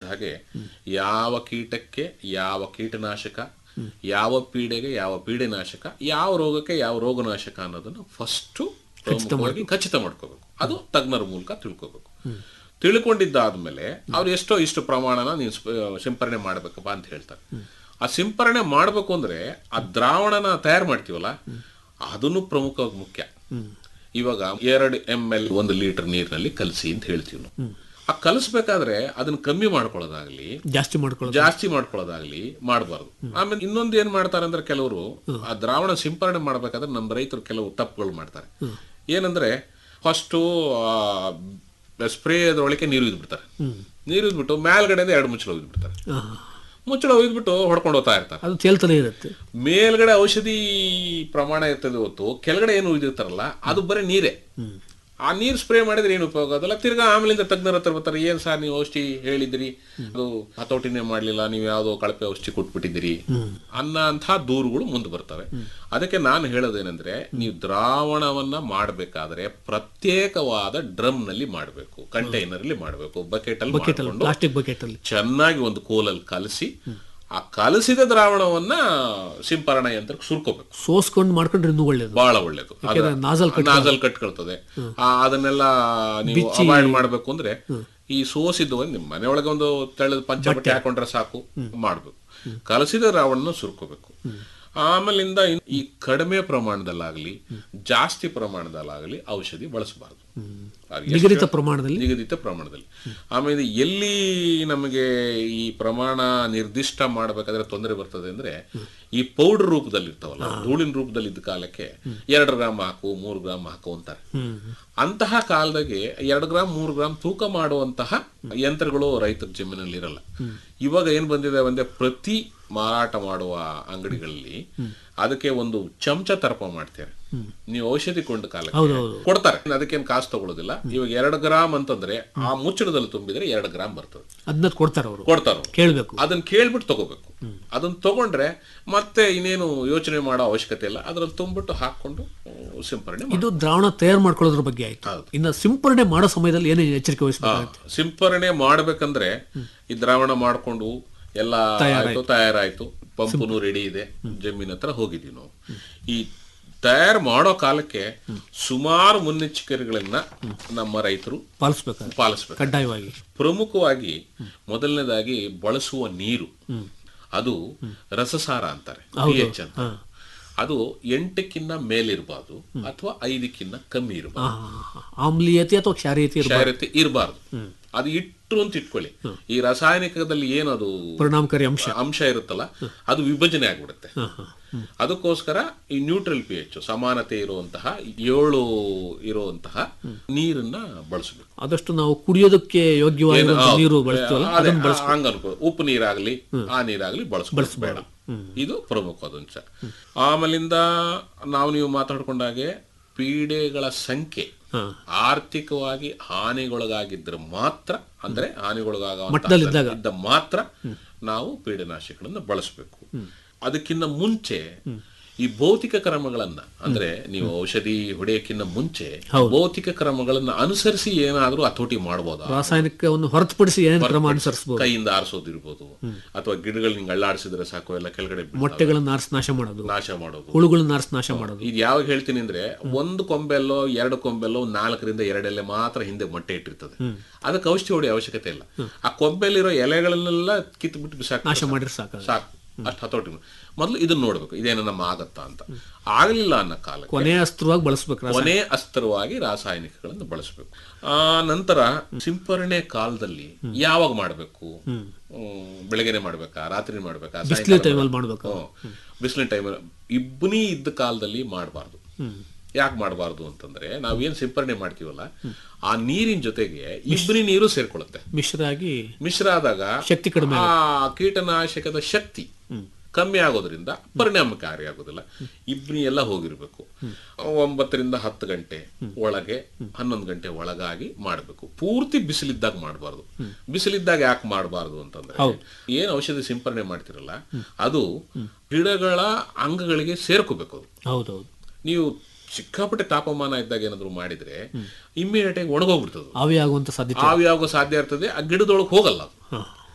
ಹಾಗೆ ಯಾವ ಕೀಟಕ್ಕೆ ಯಾವ ಕೀಟನಾಶಕ ಯಾವ ಪೀಡೆಗೆ ಯಾವ ಪೀಡೆನಾಶಕ ಯಾವ ರೋಗಕ್ಕೆ ಯಾವ ರೋಗನಾಶಕ ಅನ್ನೋದನ್ನು ಫಸ್ಟು ಪ್ರಮುಖವಾಗಿ ಖಚಿತ ಮಾಡ್ಕೋಬೇಕು ಅದು ತಜ್ಞರ ಮೂಲಕ ತಿಳ್ಕೋಬೇಕು ತಿಳ್ಕೊಂಡಿದ್ದಾದ್ಮೇಲೆ ಅವ್ರು ಎಷ್ಟೋ ಇಷ್ಟು ಪ್ರಮಾಣನ ನೀವು ಸ್ಪ- ಸಿಂಪರಣೆ ಮಾಡ್ಬೇಕಪ್ಪ ಅಂತ ಹೇಳ್ತಾರೆ ಆ ಸಿಂಪರಣೆ ಮಾಡಬೇಕು ಅಂದ್ರೆ ಆ ದ್ರಾವಣನ ತಯಾರು ಮಾಡ್ತೀವಲ್ಲ ಅದನ್ನು ಪ್ರಮುಖವಾಗಿ ಮುಖ್ಯ ಇವಾಗ ಎರಡು ಎಮ್ ಎಲ್ ಒಂದು ಲೀಟರ್ ನೀರಿನಲ್ಲಿ ಕಲಸಿ ಅಂತ ಹೇಳ್ತೀವಿ ನಾವು ಆ ಕಲಿಸ್ಬೇಕಾದ್ರೆ ಅದನ್ನ ಕಮ್ಮಿ ಮಾಡ್ಕೊಳ್ಳೋದಾಗ್ಲಿ ಜಾಸ್ತಿ ಮಾಡ್ಕೊಳ್ಳೋದು ಜಾಸ್ತಿ ಮಾಡ್ಕೊಳ್ಳೋದಾಗ್ಲಿ ಮಾಡಬಾರ್ದು ಆಮೇಲೆ ಇನ್ನೊಂದು ಏನ್ ಮಾಡ್ತಾರೆ ಅಂದ್ರೆ ಕೆಲವರು ಆ ದ್ರಾವಣ ಸಿಂಪರಣೆ ಮಾಡ್ಬೇಕಾದ್ರೆ ನಮ್ಮ ರೈತರು ಕೆಲವು ತಪ್ಪುಗಳು ಮಾಡ್ತಾರೆ ಏನಂದ್ರೆ ಫಸ್ಟು ಸ್ಪ್ರೇ ಅದ್ರೊಳಗೆ ನೀರು ಇದ್ಬಿಡ್ತಾರೆ ನೀರು ಇದ್ಬಿಟ್ಟು ಮೇಲ್ಗಡೆಯಿಂದ ಎರಡು ಮುಚ್ಚಳ ಒಯ್ದ್ಬಿಡ್ತಾರೆ ಹಾ. ಮುಚ್ಚಳ ಒಯ್ದ್ಬಿಟ್ಟು ಹೊಡ್ಕೊಂಡು ಹೋಗ್ತಾ ಇರ್ತಾರೆ ಅದು ತೇಲ್ತಲೇ ಇರುತ್ತೆ ಮೇಲ್ಗಡೆ ಔಷಧಿ ಪ್ರಮಾಣ ಇರ್ತದೆ ಹೊತ್ತು ಕೆಳಗಡೆ ಏನು ಉಳಿದಿರ್ತಾರಲ್ಲ ಅದು ಬರೀ ನೀರೇ ಆ ನೀರು ಸ್ಪ್ರೇ ಮಾಡಿದ್ರೆ ಏನು ಉಪಯೋಗ ಅದಲ್ಲ ತಿರ್ಗಾ ಆಮೇಲಿಂದ ತಜ್ಞರ ಹತ್ರ ಬರ್ತಾರೆ ಏನ್ ಸರ್ ನೀವು ಔಷಧಿ ಹೇಳಿದ್ರಿ ಅದು ಹತೋಟಿನೇ ಮಾಡ್ಲಿಲ್ಲ ನೀವು ಯಾವ್ದೋ ಕಳಪೆ ಔಷಧಿ ಕೊಟ್ಬಿಟ್ಟಿದ್ದೀರಿ ಅನ್ನಂಥ ದೂರುಗಳು ಮುಂದೆ ಬರ್ತವೆ ಅದಕ್ಕೆ ನಾನು ಹೇಳೋದೇನೆಂದ್ರೆ ನೀವು ದ್ರಾವಣವನ್ನ ಮಾಡಬೇಕಾದ್ರೆ ಪ್ರತ್ಯೇಕವಾದ ಡ್ರಮ್ ನಲ್ಲಿ ಮಾಡಬೇಕು ಕಂಟೈನರ್ ಅಲ್ಲಿ ಮಾಡಬೇಕು ಬಕೆಟ್ ಅಲ್ಲಿ ಮಾಡ್ಕೊಂಡು ಪ್ಲಾಸ್ಟಿಕ್ ಬಕೆಟ್ ಅಲ್ಲಿ ಚೆನ್ನಾಗಿ ಒಂದು ಕೋಲಲ್ಲಿ ಕಲಸಿ ಆ ಕಲಸಿದ ದ್ರಾವಣವನ್ನ ಸಿಂಪರಣಾ ಯಂತ್ರಕ್ಕೆ ಸುರ್ಕೋಬೇಕು ಸೋಸ್ಕೊಂಡು ಮಾಡ್ಕೊಂಡ್ರೆ ಇನ್ನೂ ಒಳ್ಳೇದು ಬಹಳ ಒಳ್ಳೇದು ಯಾಕೆಂದ್ರೆ ನಾಜಲ್ ನಾಜಲ್ ಕಟ್ಕೊಳ್ತದೆ ಆ, ಅದನ್ನೆಲ್ಲ ನೀವು ಅವಾಯ್ಡ್ ಮಾಡ್ಬೇಕು ಅಂದ್ರೆ ಈ ಸೋಸಿದ್ದು ಒಂದು ನಿಮ್ಮ ಮನೆಯೊಳಗೆ ಒಂದು ತೆಳ್ಳದ ಪಂಚಬಟ್ಟೆ ಹಾಕೊಂಡ್ರೆ ಸಾಕು ಮಾಡ್ಬೇಕು ಕಲಸಿದ ದ್ರಾವಣನ ಸುರ್ಕೋಬೇಕು ಆಮೇಲಿಂದ ಇನ್- ಈ ಕಡಿಮೆ ಪ್ರಮಾಣದಲ್ಲಾಗ್ಲಿ ಜಾಸ್ತಿ ಪ್ರಮಾಣದಲ್ಲಾಗಲಿ ಔಷಧಿ ಬಳಸಬಾರ್ದು ಅದು ಎಷ್ಟು- ನಿಗದಿತ ಪ್ರಮಾಣದಲ್ಲಿ ನಿಗದಿತ ಪ್ರಮಾಣದಲ್ಲಿ ಆಮೇಲೆ ಎಲ್ಲಿ ನಮಗೆ ಈ ಪ್ರಮಾಣ ನಿರ್ದಿಷ್ಟ ಮಾಡಬೇಕಾದ್ರೆ ತೊಂದರೆ ಬರ್ತದೆ ಅಂದ್ರೆ ಈ ಪೌಡರ್ ರೂಪದಲ್ಲಿ ಇರ್ತಾವಲ್ಲ ಧೂಳಿನ ರೂಪದಲ್ಲಿ ಇದ್ದ ಕಾಲಕ್ಕೆ ಎರಡು ಗ್ರಾಮ್ ಹಾಕು ಮೂರು ಗ್ರಾಮ್ ಹಾಕು ಅಂತಾರೆ ಅಂತಹ ಕಾಲದಾಗೆ ಎರಡು ಗ್ರಾಮ್ ಮೂರು ಗ್ರಾಮ್ ತೂಕ ಮಾಡುವಂತಹ ಯಂತ್ರಗಳು ರೈತರ ಜಮೀನಲ್ಲಿ ಇರಲ್ಲ ಇವಾಗ ಏನ್ ಬಂದಿದೆ ಅಂದ್ರೆ ಪ್ರತಿ ಮಾರಾಟ ಮಾಡುವ ಅಂಗಡಿಗಳಲ್ಲಿ ಅದಕ್ಕೆ ಒಂದು ಚಮಚ ತರ್ಪ ಮಾಡ್ತಾರೆ ನೀವು ಔಷಧಿ ಕೊಂಡ ಕಾಲಕ್ಕೆ ಕೊಡ್ತಾರೆ ಅದಕ್ಕೇನು ಕಾಸು ತಗೊಳ್ಳೋದಿಲ್ಲ ಇವಾಗ ಎರಡು ಗ್ರಾಮ್ ಅಂತಂದ್ರೆ ಆ ಮುಚ್ಚಳದಲ್ಲಿ ತುಂಬಿದ್ರೆ ಎರಡು ಗ್ರಾಮ್ ಬರ್ತದೆ ಅದನ್ನ ಕೊಡ್ತಾರೆ ಅವರು ಕೊಡ್ತಾರ ಕೇಳಬೇಕು ಅದನ್ನ ಕೇಳ್ಬಿಟ್ಟು ತಗೋಬೇಕು ಅದನ್ನ ತಗೊಂಡ್ರೆ ಮತ್ತೆ ಇನ್ನೇನು ಯೋಚನೆ ಮಾಡೋ ಅವಶ್ಯಕತೆ ಇಲ್ಲ ಅದ್ರಲ್ಲಿ ತುಂಬಿಟ್ಟು ಹಾಕೊಂಡು ಆ, ಸಿಂಪರಣೆ ಮಾಡಿ ಇದು ದ್ರಾವಣ ತಯಾರು ಮಾಡ್ಕೊಳ್ಳೋದ್ರ ಬಗ್ಗೆ ಆಯ್ತು ಇನ್ನು ಸಿಂಪರಣೆ ಮಾಡೋ ಸಮಯದಲ್ಲಿ ಏನೇನು ಎಚ್ಚರಿಕೆ ವಹಿಸಬೇಕು ಸಿಂಪರಣೆ ಮಾಡ್ಬೇಕಂದ್ರೆ ಈ ದ್ರಾವಣ ಮಾಡ್ಕೊಂಡು ಎಲ್ಲ ಆಯ್ತು ತಯಾರಾಯ್ತು ಪಂಪುನು ರೆಡಿ ಇದೆ ಜಮೀನ್ ಹತ್ರ ಹೋಗಿದೀವಿ ನಾವು ಈ ತಯಾರು ಮಾಡೋ ಕಾಲಕ್ಕೆ ಸುಮಾರು ಮುನ್ನೆಚ್ಚರಿಕೆಗಳನ್ನ ನಮ್ಮ ರೈತರು ಪಾಲಿಸ್ಬೇಕಾದ್ರೆ ಪಾಲಿಸ್ಬೇಕು ಕಡ್ಡಾಯವಾಗಿ ಪ್ರಮುಖವಾಗಿ ಮೊದಲನೇದಾಗಿ ಬಳಸುವ ನೀರು ಅದು ರಸಸಾರ ಅಂತಾರೆ pH ಅಂತ ಅದು ಎಂಟಕ್ಕಿಂತ ಮೇಲಿರಬಾರ್ದು ಅಥವಾ ಐದಕ್ಕಿಂತ ಕಮ್ಮಿ ಇರಬಾರ್ದು ಆ, ಆಮ್ಲೀಯತೆ ಅಥವಾ ಕ್ಷಾರೀಯತೆ ಇರ್ಬೋದು. ಕ್ಷಾರತೆ ಇರಬಾರ್ದು ಅದು ಇಟ್ರು ಅಂತ ಇಟ್ಕೊಳ್ಳಿ ಈ ರಾಸಾಯನಿಕದಲ್ಲಿ ಏನದು ಪರಿಣಾಮಕಾರಿ ಅಂಶ ಅಂಶ ಇರುತ್ತಲ್ಲ ಅದು ವಿಭಜನೆ ಆಗ್ಬಿಡುತ್ತೆ ಅದಕ್ಕೋಸ್ಕರ ಈ ನ್ಯೂಟ್ರಲ್ ಪಿ ಎಚ್ ಸಮಾನತೆ ಇರುವಂತಹ ಏಳು ಇರುವಂತಹ ನೀರನ್ನ ಬಳಸಬೇಕು ಆದಷ್ಟು ನಾವು ಕುಡಿಯೋದಕ್ಕೆ ಯೋಗ್ಯವಾಗಿರುವ ನೀರು ಬಳಸ್ತೀವಲ್ಲ ಅದೇ, ಆ- ಹಂಗ್ ಅನ್ಕೋ ಉಪ್ಪು ನೀರಾಗ್ಲಿ ಆ ನೀರಾಗ್ಲಿ ಬಳಸಬೇಡ ಇದು ಪ್ರಮುಖವಾದ ಅಂಶ ಆಮೇಲಿಂದ ನಾವು ನೀವು ಮಾತಾಡ್ಕೊಂಡಾಗೆ ಪೀಡೆಗಳ ಸಂಖ್ಯೆ ಆರ್ಥಿಕವಾಗಿ ಹಾನಿಗೊಳಗಾಗಿದ್ರೆ ಮಾತ್ರ ಅಂದ್ರೆ ಹಾನಿಗೊಳಗಾಗ ಇದ್ದ ಮಾತ್ರ ನಾವು ಪೀಡನಾಶಕಗಳನ್ನು ಬಳಸಬೇಕು ಅದಕ್ಕಿಂತ ಮುಂಚೆ ಈ ಭೌತಿಕ ಕ್ರಮಗಳನ್ನ ಅಂದ್ರೆ ನೀವು ಔಷಧಿ ಹೊಡೆಯಕ್ಕಿಂತ ಮುಂಚೆ ಭೌತಿಕ ಕ್ರಮಗಳನ್ನ ಅನುಸರಿಸಿ ಏನಾದ್ರೂ ಹತೋಟಿ ಮಾಡಬಹುದಾ ರಾಸಾಯನಿಕವನ್ನು ಹೊರತುಪಡಿಸಿ ಏನೇನು ಕ್ರಮ ಅನುಸರಿಸಬಹುದು ಕೈಯಿಂದ ಆರಿಸೋದಿರ್ಬೋದು ಅಥವಾ ಗಿಡಗಳು ಹಿಂಗ್ ಅಳ್ಳಾಡಿಸಿದ್ರೆ ಸಾಕು ಎಲ್ಲ ಕೆಳಗಡೆ ಬೀಳ್ತಾವೆ. ಮೊಟ್ಟೆಗಳನ್ನ ಆರಿಸಿ ನಾಶ ಮಾಡೋದು ನಾಶ ಮಾಡೋದು ಹುಳುಗಳನ್ನ ಆರಿಸಿ ನಾಶ ಮಾಡೋದು ಇದು ಯಾವಾಗ ಹೇಳ್ತೀನಿ ಅಂದ್ರೆ ಒಂದು ಕೊಂಬೆಲ್ಲೋ ಎರಡು ಕೊಂಬೆಲ್ಲೋ ನಾಲ್ಕರಿಂದ ಎರಡೆಲೆ ಮಾತ್ರ ಹಿಂದೆ ಮೊಟ್ಟೆ ಇಟ್ಟಿರ್ತದೆ ಅದಕ್ಕೆ ಔಷಧಿ ಹೊಡೆಯೋ ಅವಶ್ಯಕತೆ ಇಲ್ಲ ಆ ಕೊಂಬೆಲಿರೋ ಎಲೆಗಳನ್ನೆಲ್ಲ ಕಿತ್ತು ಬಿಟ್ಟು ಬಿಸಾಕ ನಾಶ ಮಾಡಿದ್ರೆ ಸಾಕು ಸಾಕು ಅಷ್ಟು ಹತೋಟಿ ಮಾಡು. ಮೊದಲು ಇದನ್ನ ನೋಡ್ಬೇಕು ಇದೇನ ನಮ್ಮ ಆಗತ್ತಾ ಅಂತ ಆಗ್ಲಿಲ್ಲ ಅನ್ನೋ ಕಾಲಕ್ಕೆ ಕೊನೆ ಅಸ್ತ್ರವಾಗಿ ಬಳಸ್ಬೇಕು ರಾಸಾಯನಿಕ. ಕೊನೆ ಅಸ್ತ್ರವಾಗಿ ರಾಸಾಯನಿಕಗಳನ್ನು ಬಳಸಬೇಕು ಆ ನಂತರ ಸಿಂಪರಣೆ ಕಾಲದಲ್ಲಿ ಯಾವಾಗ ಮಾಡಬೇಕು ಬೆಳಗ್ಗೆನೆ ಮಾಡ್ಬೇಕಾ ರಾತ್ರಿ ಮಾಡ್ಬೇಕಾ ಬಿಸಿಲು ಟೈಮಲ್ಲಿ ಮಾಡ್ಬೇಕು ಬಿಸಿಲಿನ ಟೈಮಲ್ಲಿ ಇಬ್ಬನಿ ಇದ್ದ ಕಾಲದಲ್ಲಿ ಮಾಡಬಾರ್ದು ಯಾಕೆ ಮಾಡಬಾರ್ದು ಅಂತಂದ್ರೆ ನಾವೇನ್ ಸಿಂಪರಣೆ ಮಾಡ್ತೀವಲ್ಲ ಆ ನೀರಿನ ಜೊತೆಗೆ ಇಬ್ಬನಿ ನೀರು ಸೇರ್ಕೊಳ್ಳುತ್ತೆ ಮಿಶ್ರ ಆಗಿ ಮಿಶ್ರ ಆದಾಗ ಶಕ್ತಿ ಕಡಿಮೆ ಆ ಕೀಟನಾಶಕದ ಶಕ್ತಿ ಕಮ್ಮಿ ಆಗೋದ್ರಿಂದ ಪರಿಣಾಮಕಾರಿ ಆಗೋದಿಲ್ಲ ಇಬ್ನಿ ಎಲ್ಲ ಹೋಗಿರ್ಬೇಕು ಒಂಬತ್ತರಿಂದ ಹತ್ತು ಗಂಟೆ ಒಳಗೆ ಹನ್ನೊಂದು ಗಂಟೆ ಒಳಗಾಗಿ ಮಾಡಬೇಕು ಪೂರ್ತಿ ಬಿಸಿಲಿದ್ದಾಗ ಮಾಡಬಾರ್ದು ಬಿಸಿಲಿದ್ದಾಗ ಯಾಕೆ ಮಾಡಬಾರ್ದು ಅಂತಂದ್ರೆ ಏನ್ ಔಷಧಿ ಸಿಂಪರಣೆ ಮಾಡ್ತಿರಲ್ಲ ಅದು ಗಿಡಗಳ ಅಂಗಗಳಿಗೆ ಸೇರ್ಕೋಬೇಕು ಅದು ಹೌದೌದು ನೀವು ಸಿಕ್ಕಾಪಟ್ಟೆ ತಾಪಮಾನ ಇದ್ದಾಗ ಏನಾದ್ರು ಮಾಡಿದ್ರೆ ಇಮ್ಮಿಡಿಯೇಟ್ ಆಗಿ ಒಣಗೋಗ್ಬಿಡ್ತದೆ ಆವಿ ಆಗುವಂತ ಸಾಧ್ಯತೆ ಆವಿ ಆಗೋ ಸಾಧ್ಯ ಇರ್ತದೆ ಆ ಗಿಡದೊಳಗೆ ಹೋಗಲ್ಲ ಅದು